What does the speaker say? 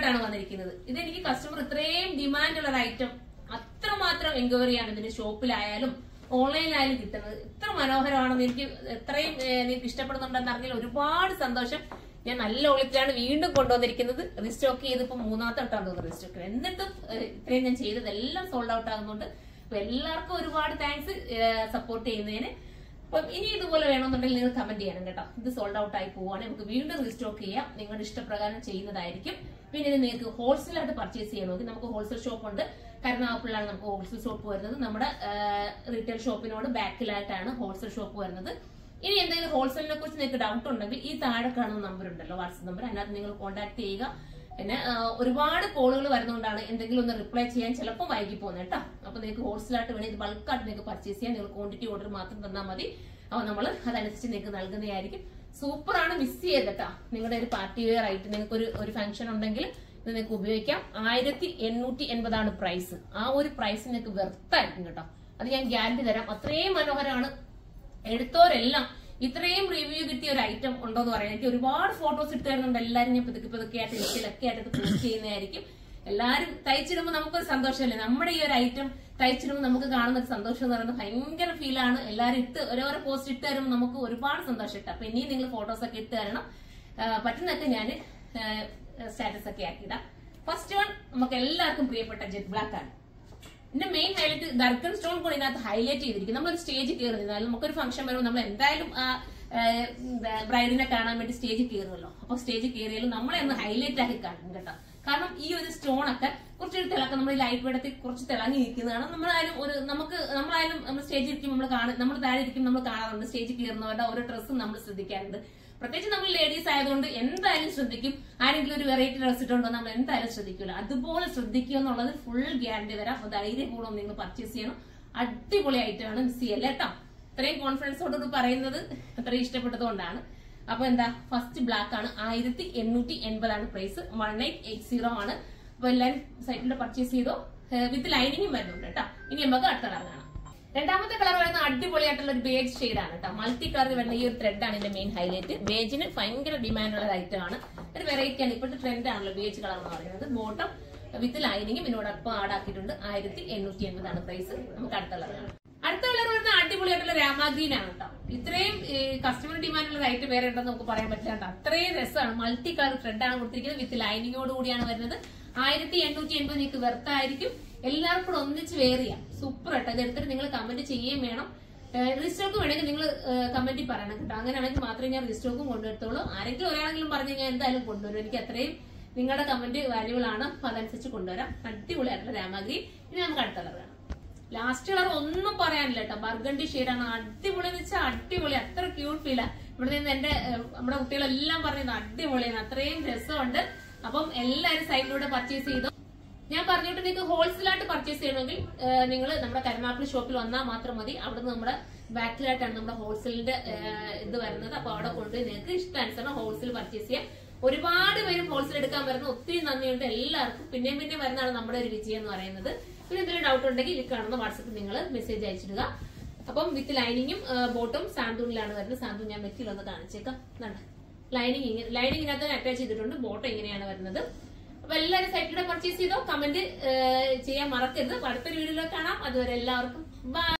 ആയിട്ടാണ് വന്നിരിക്കുന്നത് ഇത് എനിക്ക് കസ്റ്റമർ ഇത്രയും ഡിമാൻഡ് ഉള്ള ഒരു ഐറ്റം അത്രമാത്രം എൻക്വയറിയാണ് ഇതിന്റെ ഷോപ്പിലായാലും ഓൺലൈനിലായാലും കിട്ടുന്നത് ഇത്ര മനോഹരമാണെന്ന് എനിക്ക് എത്രയും ഏഹ്, നിങ്ങൾക്ക് ഇഷ്ടപ്പെടുന്നുണ്ടെന്ന് അറിഞ്ഞാൽ ഒരുപാട് സന്തോഷം ഞാൻ നല്ല ഒളിച്ചാണ് വീണ്ടും കൊണ്ടുവന്നിരിക്കുന്നത് റീസ്റ്റോക്ക് ചെയ്ത് ഇപ്പൊ മൂന്നാമത്തെ വട്ടമാണ് തോന്നുന്നത് റീസ്റ്റോക്ക് എന്നിട്ടും ഏഹ്, ഇത്രയും ഞാൻ ചെയ്തതെല്ലാം സോൾഡ് ഔട്ട് ആകുന്നുണ്ട് അപ്പൊ എല്ലാവർക്കും ഒരുപാട് താങ്ക്സ് സപ്പോർട്ട് ചെയ്യുന്നതിന് അപ്പം ഇനി ഇതുപോലെ വേണമെന്നുണ്ടെങ്കിൽ നിങ്ങൾ കമന്റ് ചെയ്യണം കേട്ടോ ഇത് സോൾഡ് ഔട്ട് ആയി പോവാണ് നമുക്ക് വീണ്ടും റീസ്റ്റോക്ക് ചെയ്യാം നിങ്ങളുടെ ഇഷ്ടപ്രകാരം ചെയ്യുന്നതായിരിക്കും പിന്നെ ഇത് നിങ്ങൾക്ക് ഹോൾസെയിൽ ആയിട്ട് പർച്ചേസ് ചെയ്യണമെങ്കിൽ നമുക്ക് ഹോൾസെയിൽ ഷോപ്പ് ഉണ്ട് കരുനാഗപ്പള്ളിലാണ് നമുക്ക് ഹോൾസെയിൽ ഷോപ്പ് വരുന്നത് നമ്മുടെ റീറ്റെയിൽ ഷോപ്പിനോട് ബാക്കിലായിട്ടാണ് ഹോൾസെയിൽ ഷോപ്പ് വരുന്നത് ഇനി എന്തെങ്കിലും ഹോൾസെയിലിനെ കുറിച്ച് നിങ്ങൾക്ക് ഡൗട്ട് ഉണ്ടെങ്കിൽ ഈ താഴെ കാണുന്ന നമ്പർ ഉണ്ടല്ലോ വാട്സ്ആപ്പ് നമ്പർ അതിനകത്ത് നിങ്ങൾ കോൺടാക്ട് ചെയ്യുക പിന്നെ ആ, ഒരുപാട് കോളുകൾ വരുന്നതുകൊണ്ടാണ് എന്തെങ്കിലും ഒന്ന് റിപ്ലൈ ചെയ്യാൻ ചിലപ്പോൾ വൈകി പോകുന്നത് കേട്ടോ അപ്പൊ നിങ്ങൾക്ക് ഹോൾസെയിലായിട്ട് വേണമെങ്കിൽ ഇത് ബൾക്കായിട്ട് നിങ്ങൾക്ക് പർച്ചേസ് ചെയ്യാൻ നിങ്ങൾ ക്വാണ്ടിറ്റി ഓർഡർ മാത്രം തന്നാൽ മതി അപ്പൊ നമ്മൾ അതനുസരിച്ച് നിങ്ങൾക്ക് നൽകുന്നതായിരിക്കും സൂപ്പറാണ് മിസ് ചെയ്തട്ടാ നിങ്ങളുടെ ഒരു പാർട്ടി വെയർ ആയിട്ട് നിങ്ങൾക്ക് ഒരു ഒരു ഫംഗ്ഷൻ ഉണ്ടെങ്കിൽ ഇത് നിങ്ങൾക്ക് ഉപയോഗിക്കാം ആയിരത്തി എണ്ണൂറ്റി എൺപതാണ് പ്രൈസ് ആ ഒരു പ്രൈസ് നിങ്ങൾക്ക് വെർത്തായിരിക്കും കേട്ടോ അത് ഞാൻ ഗ്യാരണ്ടി തരാം അത്രയും മനോഹരമാണ് എടുത്തവരെല്ലാം ഇത്രയും റിവ്യൂ കിട്ടിയ ഒരു ഐറ്റം ഉണ്ടോ എന്ന് പറയാം എനിക്ക് ഒരുപാട് ഫോട്ടോസ് ഇട്ട് തരുന്നുണ്ട് എല്ലാവരും ഞാൻ പതുക്കെ പതുക്കെ ആയിട്ട് ഇൻസ്റ്റയിലൊക്കെ ആയിട്ട് ഇത് പോസ്റ്റ് ചെയ്യുന്നതായിരിക്കും എല്ലാവരും തയ്ച്ചിടുമ്പോൾ നമുക്കൊരു സന്തോഷമല്ലേ നമ്മുടെ ഈ ഒരു ഐറ്റം തയ്ച്ചിടുമ്പോൾ നമുക്ക് കാണുന്ന ഒരു സന്തോഷം എന്ന് പറയുന്നത് ഭയങ്കര ഫീലാണ് എല്ലാവരും ഇട്ട് ഓരോരോ പോസ്റ്റ് ഇട്ട് തരുമ്പോൾ നമുക്ക് ഒരുപാട് സന്തോഷം ഇട്ട് അപ്പൊ ഇനിയും നിങ്ങൾ ഫോട്ടോസ് ഒക്കെ ഇട്ട് തരണം ആ, പറ്റുന്നൊക്കെ ഞാൻ സ്റ്റാറ്റസ് ഒക്കെ ആക്കിയിടാം ഫസ്റ്റ് വൺ നമുക്ക് എല്ലാവർക്കും പ്രിയപ്പെട്ട ജെറ്റ് ബ്ലാക്ക് ആണ് ഇതിന്റെ മെയിൻ ഹൈലൈറ്റ് ദർക്കൺ സ്റ്റോൺ കൂടി ഇതിനകത്ത് ഹൈലൈറ്റ് ചെയ്തിരിക്കും നമ്മളൊരു സ്റ്റേജിൽ കയറി നിന്നാൽ നമുക്കൊരു ഫംഗ്ഷൻ വരുമ്പോൾ നമ്മൾ എന്തായാലും ആ ബ്രൈഡിനെ കാണാൻ വേണ്ടി സ്റ്റേജിൽ കയറുമല്ലോ അപ്പൊ സ്റ്റേജിൽ കയറിയാലും നമ്മളെ ഒന്ന് ഹൈലൈറ്റ് ആക്കി കാണും കേട്ടോ കാരണം ഈ ഒരു സ്റ്റോൺ ഒക്കെ കുറച്ചൊരു തിളക്കം നമ്മൾ ലൈറ്റ് വെടത്തിൽ കുറച്ച് തിളങ്ങി നിൽക്കുന്നതാണ് നമ്മളായാലും ഒരു നമുക്ക് നമ്മളായാലും നമ്മൾ സ്റ്റേജിൽ ഇരിക്കും നമ്മൾ കാണും നമ്മൾ താഴെ ഇരിക്കും നമ്മൾ കാണാറുണ്ട് സ്റ്റേജിൽ കയറുന്നവരുടെ ഓരോ ഡ്രസ്സും നമ്മൾ ശ്രദ്ധിക്കാറുണ്ട് പ്രത്യേകിച്ച് നമ്മൾ ലേഡീസ് ആയതുകൊണ്ട് എന്തായാലും ശ്രദ്ധിക്കും ആരെങ്കിലും ഒരു വെറൈറ്റി ഡ്രസ് ഇട്ടുണ്ടോ നമ്മൾ എന്തായാലും ശ്രദ്ധിക്കില്ല അതുപോലെ ശ്രദ്ധിക്കുക എന്നുള്ളത് ഫുൾ ഗ്യാരണ്ടി തരാം അപ്പൊ ധൈര്യപൂർവ്വം നിങ്ങൾ പർച്ചേസ് ചെയ്യണം അടിപൊളി ആയിട്ടാണ് മിസ് ചെയ്യല്ലേ കേട്ടോ ഇത്രയും കോൺഫിഡൻസോടുകൂടി പറയുന്നത് അത്രയും ഇഷ്ടപ്പെട്ടതുകൊണ്ടാണ് അപ്പൊ എന്താ ഫസ്റ്റ് ബ്ലാക്ക് ആണ് ആയിരത്തി എണ്ണൂറ്റി എൺപതാണ് price one eight eight zero ആണ് അപ്പൊ എല്ലാവരും സൈറ്റിൽ പർച്ചേസ് ചെയ്തോ വിത്ത് ലൈനിങ്ങും വരുന്നുണ്ട് കേട്ടോ ഇനി നമുക്ക് അടുത്ത കളർ കാണാം രണ്ടാമത്തെ കളർ വരുന്ന അടിപൊളിയായിട്ടുള്ള ഒരു ബേജ് ഷെയ്ഡ് ആണ് കേട്ടോ മൾട്ടി കളർ വരുന്ന ഈ ഒരു ത്രെഡ് ആണ് ഇതിന്റെ മെയിൻ ഹൈലൈറ്റ് ബേജിന് ഭയങ്കര ഡിമാൻഡ് ഉള്ള ഐറ്റം ആണ് ഒരു വെറൈറ്റി ആണ് ഇപ്പോഴത്തെ ട്രെൻഡ് ആണല്ലോ ബേജ് കളർ എന്ന് പറയുന്നത് ബോട്ടം വിത്ത് ലൈനിങ്ങും ഇതിനോടൊപ്പം ആഡാക്കിയിട്ടുണ്ട് ആയിരത്തി എണ്ണൂറ്റി എൺപതാണ് പ്രൈസ് നമുക്ക് അടുത്ത കളർ കാണാം അടുത്ത കളർ വരുന്ന അടിപൊളിയായിട്ടുള്ള രാമാഗ്രീൻ ആണ് കേട്ടോ ഇത്രയും കസ്റ്റമർ ഡിമാൻഡ് ഉള്ള ഐറ്റം വേറെ ഉണ്ടെന്ന് നമുക്ക് പറയാൻ പറ്റില്ല കേട്ടോ അത്രയും രസമാണ് മൾട്ടി കളർ ത്രെഡ് ആണ് കൊടുത്തിരിക്കുന്നത് വിത്ത് ലൈനിങ്ങോട് കൂടിയാണ് വരുന്നത് ആയിരത്തി എണ്ണൂറ്റി എൺപത് നിങ്ങൾക്ക് വെർത്തായിരിക്കും എല്ലാവർക്കും കൂടെ ഒന്നിച്ച് വേറെ ചെയ്യാം സൂപ്പർ ആയിട്ട് അത് എടുത്തിട്ട് നിങ്ങൾ കമന്റ് ചെയ്യുകയും വേണം രജിസ്റ്റോക്ക് വേണമെങ്കിൽ നിങ്ങൾ കമന്റിൽ പറയണം കേട്ടോ അങ്ങനെയാണെങ്കിൽ മാത്രമേ ഞാൻ രജിസ്റ്റോക്കും കൊണ്ടുവരത്തുള്ളൂ ആരെങ്കിലും ഒരാളെങ്കിലും പറഞ്ഞു ഞാൻ എന്തായാലും കൊണ്ടുവരും എനിക്ക് അത്രയും നിങ്ങളുടെ കമന്റ് വാല്യൂബിൾ ആണ് അപ്പൊ അതനുസരിച്ച് കൊണ്ടുവരാം അടിപൊളിയായിട്ടുള്ള രാമഗ്രി ഇനി നമുക്ക് അടുത്ത കളർ വേണം ലാസ്റ്റ് കളർ ഒന്നും പറയാനില്ല കേട്ടോ ബർഗണ്ടി ഷെയ്ഡാണ് അടിപൊളി എന്ന് വെച്ചാൽ അടിപൊളി അത്ര ക്യൂട്ട് ഫീലാ ഇവിടെ നിന്ന് എന്റെ ഏഹ്, നമ്മുടെ കുട്ടികളെല്ലാം പറയുന്നത് അടിപൊളിയാണ് അത്രയും രസമുണ്ട് അപ്പം എല്ലാവരും സൈറ്റിലൂടെ പർച്ചേസ് ചെയ്തു ഞാൻ പറഞ്ഞിട്ട് നിങ്ങൾക്ക് ഹോൾസെയിലായിട്ട് പർച്ചേസ് ചെയ്യണമെങ്കിൽ നിങ്ങൾ നമ്മുടെ കരുനാപ്പിളി ഷോപ്പിൽ വന്നാൽ മാത്രം മതി അവിടെ നിന്ന് നമ്മുടെ ബാക്കിലായിട്ടാണ് നമ്മുടെ ഹോൾസെയിലിന്റെ ഇത് വരുന്നത് അപ്പൊ അവിടെ കൊണ്ടുപോയി നിങ്ങൾക്ക് ഇഷ്ടാനുസരണം ഹോൾസെയിൽ പർച്ചേസ് ചെയ്യാം ഒരുപാട് പേരും ഹോൾസെയിൽ എടുക്കാൻ വരുന്ന ഒത്തിരി നന്ദിയുണ്ട് എല്ലാവർക്കും പിന്നെയും പിന്നെയും വരുന്നതാണ് നമ്മുടെ ഒരു വിജയം എന്ന് പറയുന്നത് പിന്നെ എന്തെങ്കിലും ഡൗട്ട് ഉണ്ടെങ്കിൽ ഈ കാണുന്ന വാട്സപ്പിൽ നിങ്ങൾ മെസ്സേജ് അയച്ചിടുക അപ്പം വിത്ത് ലൈനിങ്ങും ബോട്ടും സാന്തൂണിലാണ് വരുന്നത് സാന്തൂൺ ഞാൻ മെറ്റിൽ ഒന്ന് കാണിച്ചേക്കാം ഇതാണ് ലൈനിങ് ഇങ്ങനെ ലൈനിങ്ങിനകത്ത് അറ്റാച്ച് ചെയ്തിട്ടുണ്ട് ബോട്ടം ഇങ്ങനെയാണ് വരുന്നത് അപ്പൊ എല്ലാവരും സൈറ്റിലൂടെ പർച്ചേസ് ചെയ്തോ കമന്റ് ചെയ്യാൻ മറക്കരുത് അപ്പൊ അടുത്തൊരു വീഡിയോയിൽ കാണാം അതുവരെ എല്ലാവർക്കും ബൈ